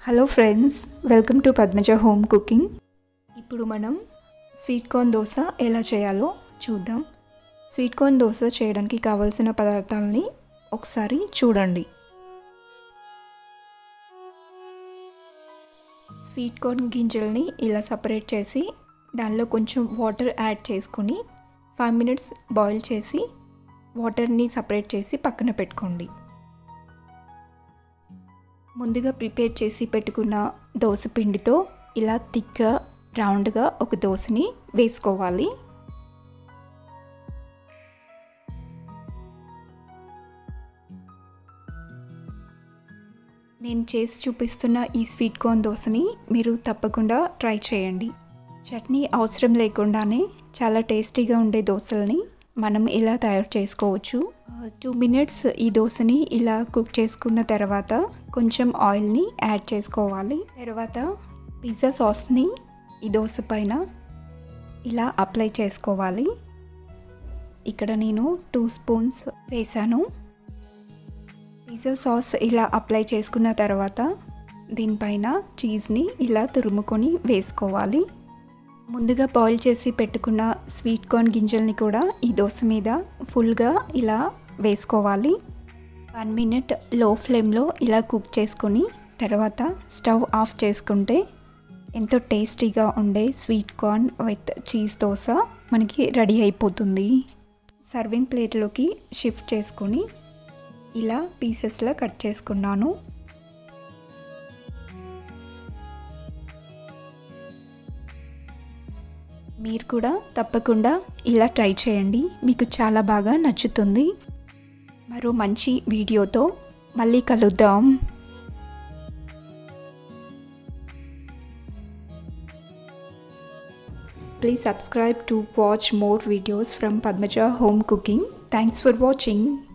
Hello friends welcome to Padmaja home cooking ఇప్పుడు మనం sweet corn dosa ఎలా చేయాలో చూద్దాం స్వీట్ కార్న్ దోశ చేయడానికి కావాల్సిన పదార్థాలని ఒకసారి చూడండి స్వీట్ కార్న్ గింజల్ని ఇలా సపరేట్ చేసి దానిలో కొంచెం వాటర్ యాడ్ చేసుకొని ఫైవ్ మినిట్స్ బాయిల్ చేసి వాటర్ని సపరేట్ చేసి పక్కన పెట్టుకోండి ముందుగా ప్రిపేర్ చేసి పెట్టుకున్న దోశ పిండితో ఇలా థిక్గా రౌండ్గా ఒక దోశని వేసుకోవాలి నేను చేసి చూపిస్తున్న ఈ స్వీట్ కార్న్ దోశని మీరు తప్పకుండా ట్రై చేయండి చట్నీ అవసరం లేకుండానే చాలా టేస్టీగా ఉండే దోశల్ని మనం ఇలా తయారు చేసుకోవచ్చు టూ మినిట్స్ ఈ దోశని ఇలా కుక్ చేసుకున్న తర్వాత కొంచెం ఆయిల్ని యాడ్ చేసుకోవాలి తర్వాత పిజ్జా సాస్ని ఈ దోశ పైన ఇలా అప్లై చేసుకోవాలి ఇక్కడ నేను టూ స్పూన్స్ వేసాను పిజ్జా సాస్ ఇలా అప్లై చేసుకున్న తర్వాత దీనిపైన చీజ్ని ఇలా తురుముకొని వేసుకోవాలి ముందుగా బాయిల్ చేసి పెట్టుకున్న స్వీట్ కార్న్ గింజల్ని కూడా ఈ దోశ మీద ఫుల్గా ఇలా వేసుకోవాలి వన్ మినిట్ లో ఫ్లేమ్లో ఇలా కుక్ చేసుకొని తర్వాత స్టవ్ ఆఫ్ చేసుకుంటే ఎంతో టేస్టీగా ఉండే sweet corn with cheese dosa మనకి రెడీ అయిపోతుంది సర్వింగ్ ప్లేట్లోకి షిఫ్ట్ చేసుకొని ఇలా పీసెస్లా కట్ చేసుకున్నాను మీరు కూడా తప్పకుండా ఇలా ట్రై చేయండి మీకు చాలా బాగా నచ్చుతుంది మరో మంచి వీడియోతో మళ్ళీ కలుద్దాం Please subscribe to watch more videos from Padmaja Home Cooking. Thanks for watching.